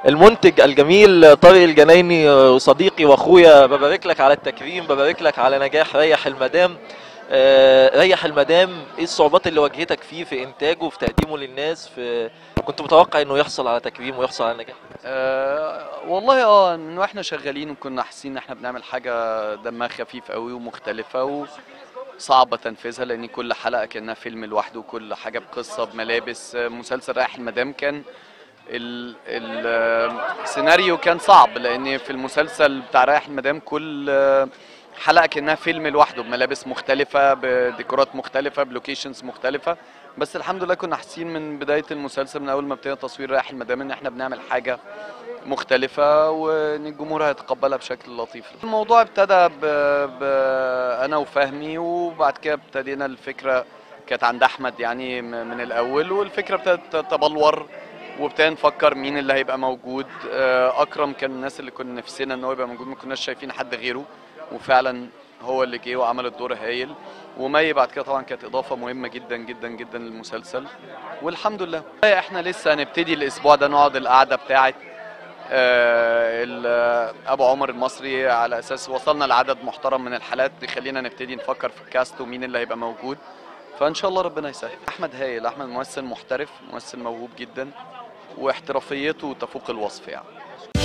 المنتج الجميل طارق الجنايني آه، صديقي واخويا ببارك لك على التكريم ببارك لك على نجاح ريح المدام آه، ريح المدام ايه الصعوبات اللي واجهتك فيه في انتاجه وفي تقديمه للناس في كنت متوقع انه يحصل على تكريم ويحصل على نجاح أه والله اه من واحنا شغالين كنا حاسين ان احنا بنعمل حاجه دمها خفيف قوي ومختلفه وصعبه تنفيذها لان كل حلقه كانها فيلم لوحده وكل حاجه بقصه بملابس آه، مسلسل رايح المدام كان ال- ال- آه، السيناريو كان صعب لان في المسلسل بتاع رايح المدام كل آه، حلقه كانها فيلم لوحده بملابس مختلفه بديكورات مختلفه بلوكيشنز مختلفه بس الحمد لله كنا حاسين من بدايه المسلسل من اول ما ابتدينا تصوير رايح المدام ان احنا بنعمل حاجه مختلفة وان الجمهور هيتقبلها بشكل لطيف الموضوع ابتدى ب... ب... انا وفهمي وبعد كده ابتدينا الفكرة كانت عند احمد يعني م- من الاول والفكرة ابتدت تتبلور وابتدينا نفكر مين اللي هيبقى موجود آه، اكرم كان من الناس اللي كنا نفسنا ان هو يبقى موجود ما كناش شايفين حد غيره وفعلا هو اللي جه وعمل الدور هايل ومي بعد كده طبعا كانت اضافه مهمه جدا جدا جدا للمسلسل والحمد لله احنا لسه هنبتدي الاسبوع ده نقعد القعده بتاعه آه، ال- آه، ابو عمر المصري على اساس وصلنا لعدد محترم من الحالات يخلينا نبتدي نفكر في الكاست ومين اللي هيبقى موجود فان شاء الله ربنا يسهل احمد هايل احمد ممثل محترف ممثل موهوب جدا واحترافيته تفوق الوصف يعني